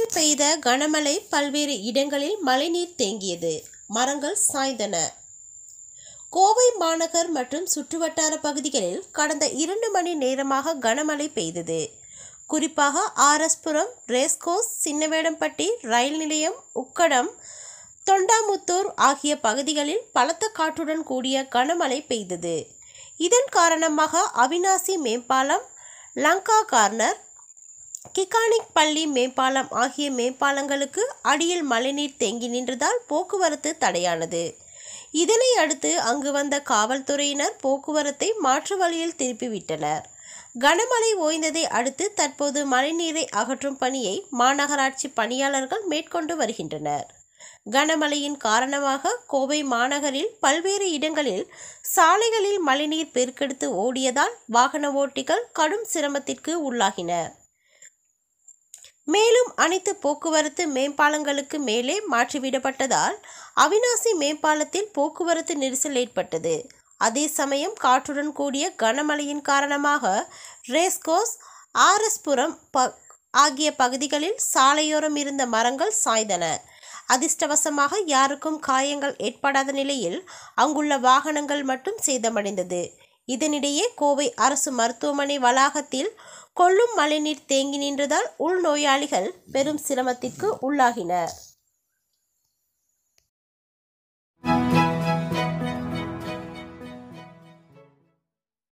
பெய்த கனமழை பல்வேறு இடங்களில் மழைநீர் தேங்கியது மரங்கள் சாய்ந்தன கோவை மாநகர் மற்றும் சுற்றுவட்டார பகுதிகளில் கடந்த இரண்டு மணி நேரமாக கனமழை பெய்தது குறிப்பாக ஆர்எஸ்புரம் ரேஸ்கோஸ் சின்னவேடம்பட்டி ரயில் நிலையம் உக்கடம் தொண்டாமுத்தூர் ஆகிய பகுதிகளில் பலத்த காற்றுடன் கூடிய கனமழை பெய்தது இதன் காரணமாக அவினாசி மேம்பாலம் லங்கா கார்னர் கிகானிக் பள்ளி மேம்பாலம் ஆகிய மேம்பாலங்களுக்கு அடியில் மழைநீர் தேங்கி நின்றதால் போக்குவரத்து தடையானது இதனை அடுத்து அங்கு வந்த காவல்துறையினர் போக்குவரத்தை மாற்று வழியில் திருப்பிவிட்டனர் கனமழை ஓய்ந்ததை அடுத்து தற்போது மழைநீரை அகற்றும் பணியை மாநகராட்சி பணியாளர்கள் மேற்கொண்டு வருகின்றனர் கனமழையின் காரணமாக கோவை மாநகரில் பல்வேறு இடங்களில் சாலைகளில் மழைநீர் பெருக்கெடுத்து ஓடியதால் வாகன ஓட்டிகள் கடும் சிரமத்திற்கு உள்ளாகினர் மேலும் அனைத்து போக்குவரத்து மேம்பாலங்களுக்கு மேலே மாற்றிவிடப்பட்டதால் அவினாசி மேம்பாலத்தில் போக்குவரத்து நெரிசல் ஏற்பட்டது அதே சமயம் காற்றுடன் கூடிய கனமழையின் காரணமாக ரேஸ்கோஸ் ஆர்எஸ்புரம் ப ஆகிய பகுதிகளில் சாலையோரம் இருந்த மரங்கள் சாய்ந்தன அதிர்ஷ்டவசமாக யாருக்கும் காயங்கள் ஏற்படாத நிலையில் அங்குள்ள வாகனங்கள் மட்டும் சேதமடைந்தது இதனிடையே கோவை அரசு மருத்துவமனை வளாகத்தில் கொள்ளும் மழைநீர் தேங்கி நின்றதால் உள்நோயாளிகள் பெரும் சிரமத்திற்கு உள்ளாகினர்